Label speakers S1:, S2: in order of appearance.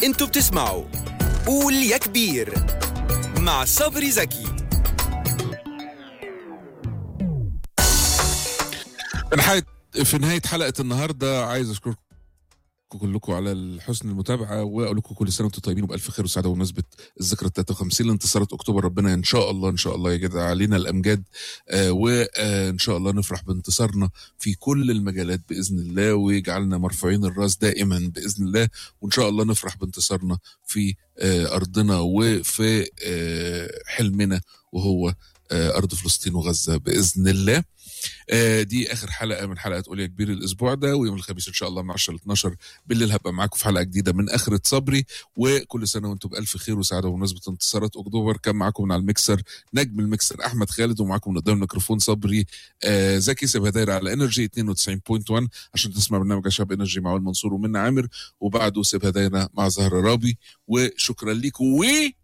S1: انتوا بتسمعوا قول يا كبير مع صبري زكي
S2: في نهاية في نهاية حلقة النهاردة عايز أشكركم كلكم على حسن المتابعة وأقول لكم كل سنة وأنتم طيبين وبألف خير وسعادة بمناسبة الذكرى 53 لانتصارات أكتوبر ربنا إن شاء الله إن شاء الله يجد علينا الأمجاد آه وإن شاء الله نفرح بانتصارنا في كل المجالات بإذن الله ويجعلنا مرفوعين الراس دائما بإذن الله وإن شاء الله نفرح بانتصارنا في آه أرضنا وفي آه حلمنا وهو آه أرض فلسطين وغزة بإذن الله آه، دي اخر حلقه من حلقه قول يا كبير الاسبوع ده ويوم الخميس ان شاء الله من 10 ل 12 بالليل هبقى معاكم في حلقه جديده من اخره صبري وكل سنه وانتم بالف خير وسعاده بمناسبه انتصارات اكتوبر كان معاكم من على المكسر نجم المكسر احمد خالد ومعاكم من قدام الميكروفون صبري آه زكي سيبها دايره على انرجي 92.1 عشان تسمع برنامج شاب انرجي مع وائل منصور ومنى عامر وبعده سيبها دايره مع زهره رابي وشكرا لكم و